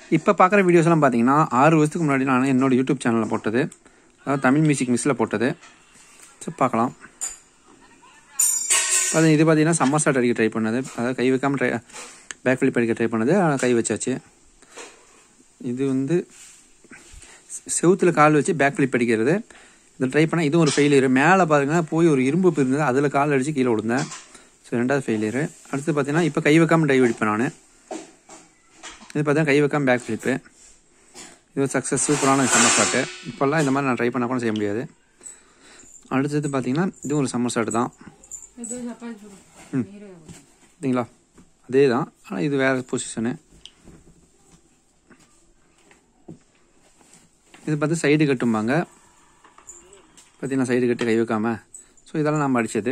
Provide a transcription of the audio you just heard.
இப்போ பார்க்குற வீடியோஸ்லாம் பார்த்தீங்கன்னா ஆறு வருஷத்துக்கு முன்னாடி நான் என்னோட யூடியூப் சேனலில் போட்டது அதாவது தமிழ் மியூசிக் மிஸ்ஸில் போட்டது ஸோ பார்க்கலாம் அது இது பார்த்தீங்கன்னா சம்மர் ஸ்டார்ட் அடிக்க ட்ரை பண்ணது அதாவது கை வைக்காமல் ட்ரை பேக் ஃபிளிப் அடிக்க ட்ரை பண்ணது ஆனால் கை வச்சாச்சு இது வந்து செவுத்தில் கால் வச்சு பேக் ஃபிளிப் அடிக்கிறது இதில் ட்ரை பண்ணால் இதுவும் ஒரு ஃபெயிலியர் மேலே பாருங்கன்னா போய் ஒரு இரும்பு இருந்தது அதில் கால் அடித்து கீழே விழுந்தேன் ஸோ ரெண்டாவது ஃபெயிலியரு அடுத்து பார்த்தீங்கன்னா இப்போ கை வைக்காமல் டைவ் அடிப்பேன் நான் இது பார்த்தீங்கன்னா கை வைக்காமல் பேக் ஃபிளிப்பு இது ஒரு சக்ஸஸ் சூப்பரான சம்மர் ஷாட்டு இப்போல்லாம் இந்த மாதிரி நான் ட்ரை பண்ண கூட செய்ய முடியாது அடுத்தது பார்த்தீங்கன்னா இதுவும் ஒரு சம்மர் ஷாட்டு தான் சரிங்களா அதே தான் ஆனால் இது வேறு பொசிஷனு இது பார்த்து சைடு கட்டும்பாங்க பார்த்தீங்கன்னா சைடு கட்டி கை வைக்காம ஸோ இதெல்லாம் நம்ம அடித்தது